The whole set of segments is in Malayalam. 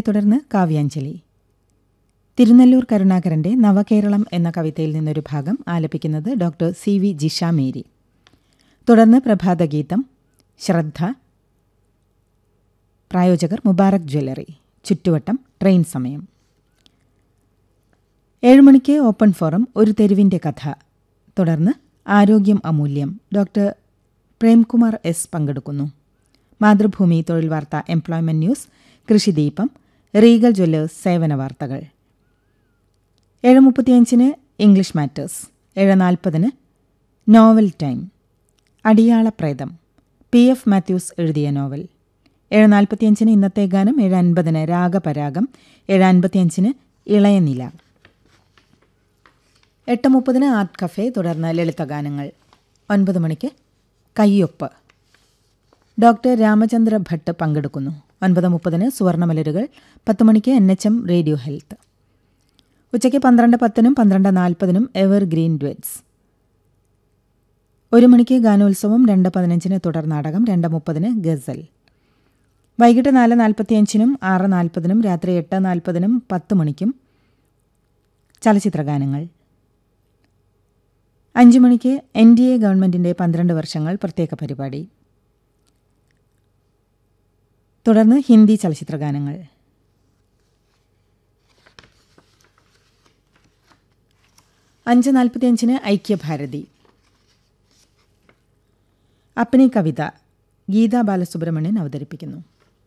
തുടർന്ന് കാവ്യാഞ്ജലി തിരുനെല്ലൂർ കരുണാകരന്റെ നവകേരളം എന്ന കവിതയിൽ നിന്നൊരു ഭാഗം ആലപിക്കുന്നത് doctor C V Jisha Mary തുടർന്ന് പ്രഭാതഗീതം ശ്രദ്ധ പ്രായോജകർ മുബാറക് ജ്വല്ലറി ചുറ്റുവട്ടം ട്രെയിൻ സമയം ഏഴുമണിക്ക് ഓപ്പൺ ഫോറം ഒരു തെരുവിൻ്റെ കഥ തുടർന്ന് ആരോഗ്യം അമൂല്യം ഡോക്ടർ പ്രേംകുമാർ എസ് പങ്കെടുക്കുന്നു മാതൃഭൂമി തൊഴിൽ വാർത്ത employment news Krishideepam Regal jewellers സേവന വാർത്തകൾ ഏഴ് മുപ്പത്തിയഞ്ചിന് ഇംഗ്ലീഷ് മാറ്റേഴ്സ് ഏഴ് നാൽപ്പതിന് നോവൽ ടൈം അടിയാളപ്രേതം പി എഫ് മാത്യൂസ് എഴുതിയ നോവൽ ഏഴ് നാൽപ്പത്തിയഞ്ചിന് ഇന്നത്തെ ഗാനം ഏഴ് അൻപതിന് രാഗപരാഗം ഏഴ് അൻപത്തിയഞ്ചിന് ഇളയനില എട്ട് മുപ്പതിന് ആർട്ട് കഫേ തുടർന്ന് ലളിതഗാനങ്ങൾ ഒൻപത് മണിക്ക് കയ്യൊപ്പ് ഡോക്ടർ രാമചന്ദ്ര ഭട്ട് പങ്കെടുക്കുന്നു ഒൻപത് മുപ്പതിന് സുവർണമലരുകൾ പത്ത് മണിക്ക് N H M radio health ഉച്ചയ്ക്ക് പന്ത്രണ്ട് പത്തിനും പന്ത്രണ്ട് നാൽപ്പതിനും എവർ ഗ്രീൻ ഡ്വെറ്റ്സ് ഒരു മണിക്ക് ഗാനോത്സവം രണ്ട് പതിനഞ്ചിന് തുടർ നാടകം രണ്ട് മുപ്പതിന് ഗസൽ വൈകിട്ട് നാല് നാൽപ്പത്തിയഞ്ചിനും ആറ് നാൽപ്പതിനും രാത്രി എട്ട് നാൽപ്പതിനും പത്ത് മണിക്കും ചലച്ചിത്രഗാനങ്ങൾ അഞ്ചു മണിക്ക് എൻ ഡി എ ഗവൺമെന്റിന്റെ പന്ത്രണ്ട് വർഷങ്ങൾ പ്രത്യേക പരിപാടി തുടർന്ന് ഹിന്ദി ചലച്ചിത്രഗാനങ്ങൾ അഞ്ച് നാൽപ്പത്തിയഞ്ചിന് ഐക്യഭാരതി അപ്പനി കവിത ഗീതാ ബാലസുബ്രഹ്മണ്യൻ അവതരിപ്പിക്കുന്നു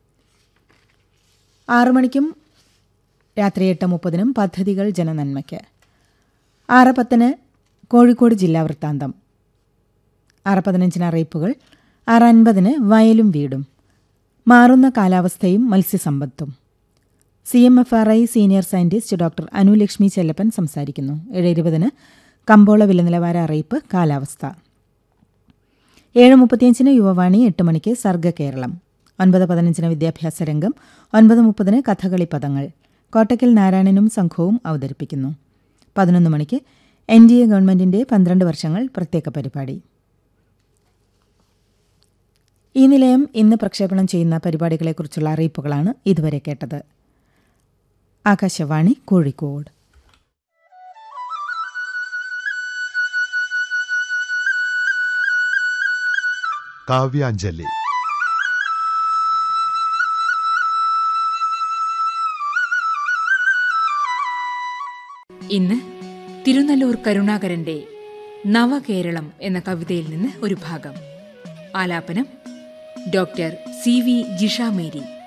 ആറു മണിക്കും രാത്രി എട്ട് മുപ്പതിനും പദ്ധതികൾ ജനനന്മയ്ക്ക് ആറ് പത്തിന് കോഴിക്കോട് ജില്ലാ വൃത്താന്തം ആറ് പതിനഞ്ചിന് അറിയിപ്പുകൾ ആറ് അൻപതിന് വയലും വീടും മാറുന്ന കാലാവസ്ഥയും മത്സ്യസമ്പത്തും C M F R I senior scientist doctor Anulakshmi Chellappan സംസാരിക്കുന്നു ഏഴ് ഇരുപതിന് കമ്പോള വില നിലവാര അറിയിപ്പ് കാലാവസ്ഥ ഏഴ് മുപ്പത്തിയഞ്ചിന് യുവവാണി എട്ട് മണിക്ക് സർഗ കേരളം ഒൻപത് പതിനഞ്ചിന് വിദ്യാഭ്യാസ രംഗം ഒൻപത് മുപ്പതിന് കഥകളി പദങ്ങൾ കോട്ടക്കൽ നാരായണനും സംഘവും അവതരിപ്പിക്കുന്നു പതിനൊന്ന് മണിക്ക് എൻ ഡി എ ഗവൺമെന്റിന്റെ പന്ത്രണ്ട് വർഷങ്ങൾ പ്രത്യേക പരിപാടി ഈ നിലയം ഇന്ന് പ്രക്ഷേപണം ചെയ്യുന്ന പരിപാടികളെക്കുറിച്ചുള്ള അറിയിപ്പുകളാണ് ഇതുവരെ കേട്ടത് ആകാശവാണി കോഴിക്കോട് കാവ്യാഞ്ജലി ഇന്ന് തിരുനല്ലൂർ കരുണാകരന്റെ നവകേരളം എന്ന കവിതയിൽ നിന്ന് ഒരു ഭാഗം ആലാപനം doctor C V Jisha Mary